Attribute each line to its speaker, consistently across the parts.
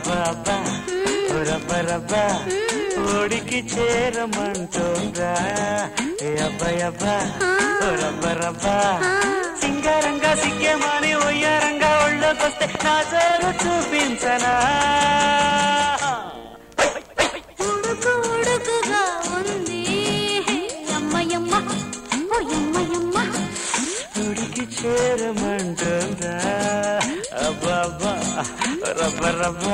Speaker 1: అబ్బా అబ్బా ఓ రబ్బ రబ్బ ఓడికి చేరమంటోందా ఏ అబ్బాయి అబ్బా ఓ రబ్బ రబ్బ సింగారంగా సిగ్గేమాని ఒయ్యారంగా ఒళ్ళోకొస్తే నా జోరు చూపించనా
Speaker 2: ఉడుకు ఉడుకుగా ఉంది యమ్మయమ్మ ఓ యమ్మయమ్మ
Speaker 1: ఓడికి చేరమంటోందా అబ్బా అబ్బా రబ్బ రబ్బ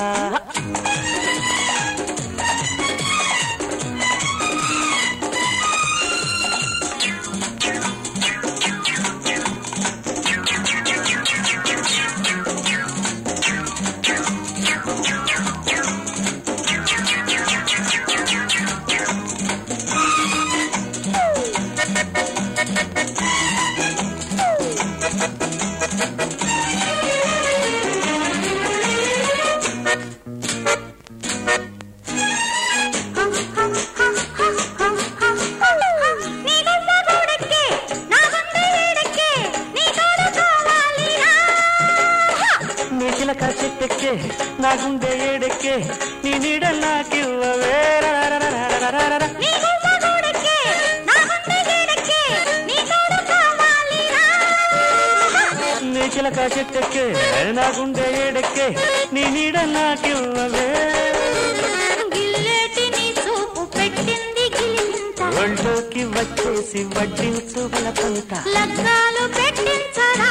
Speaker 2: నీ గుండె గోడెక్కే, నా గుండె వేడెక్కే, నీ తోడు కావాలిరా.
Speaker 1: నీ చిలక చెట్టెక్కే నా గుండె ఏడెక్కే నీ నీడ నాకివ్వవే రరరరరరరరర.
Speaker 2: నీ గుండె గోడెక్కే, నా గుండె వేడెక్కే, నీ తోడు కావాలిరా.
Speaker 1: నీ చిలక చెట్టెక్కే నా గుండె ఏడెక్కే నీ నీడ నాకివ్వవే
Speaker 2: గిల్లేటి నీ చూపు పెట్టింది గిలింత
Speaker 1: ఒళ్ళోకి వచ్చేసి వడ్డించు వలపంత
Speaker 2: లగ్గాలు పెట్టించరా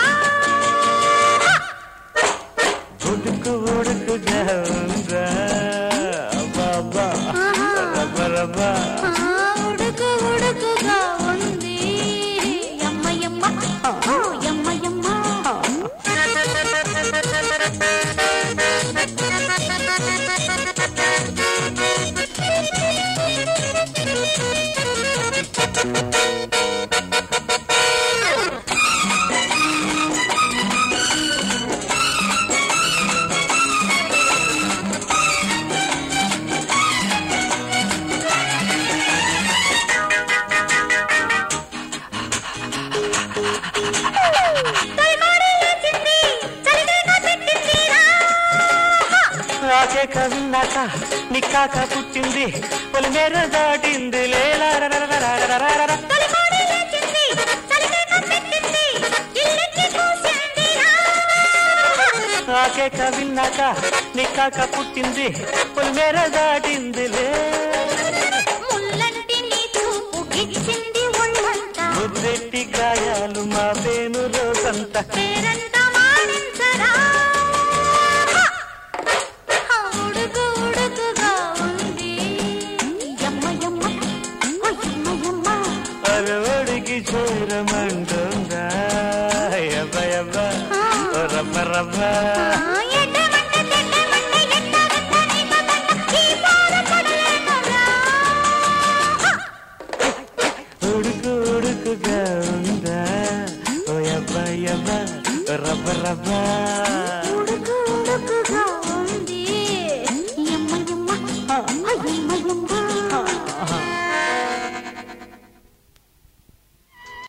Speaker 1: ఉడుకు ఉడుకుగా ఉందా బాబా రబ్బ రబ్బ
Speaker 2: ఆ, ఉడుకు ఉడుకుగా ఉంది యమ్మయమ్మ ఓ యమ్మయమ్మ తలమాడి లేచింది, చలివేగ పెట్టిందిరా.
Speaker 1: నాకే కవిన్నాక నిక్కాక పుట్టింది పొలిమేర దాటింది లేలా
Speaker 2: తలమాడి లేచింది, చలివేగ పెట్టింది, ఇల్లెక్కి కూసిందిరా.
Speaker 1: నాకే కవిన్నాక నిక్కాక పుట్టింది పొలిమేర దాటిందిలే
Speaker 2: ముల్లంటి నీ చూపు గిచ్చింది ఒళ్ళంతా
Speaker 1: ముద్దెట్టి గాయాలు మా వేణు రోజంతా
Speaker 2: పేరంతా మాడించరా ఆ ఉడుకు ఉడుకుగా ఉంది యమ్మ యమ్మ ఓ యమ్మ యమ్మ
Speaker 1: అరవడికి చేరమంటుందా యబ్బ యబ్బ ఓ రబ్బ రబ్బ
Speaker 2: ఆ ఎడ్డమంటే తెడ్డమంటే ఎట్టాగంట నీకు దండ ఈ పాడు పడలేనురా
Speaker 1: ఉడుకు ఉడుకుగా ఉందా ఓ యబ్బ యబ్బ ఓ రబ్బ రబ్బ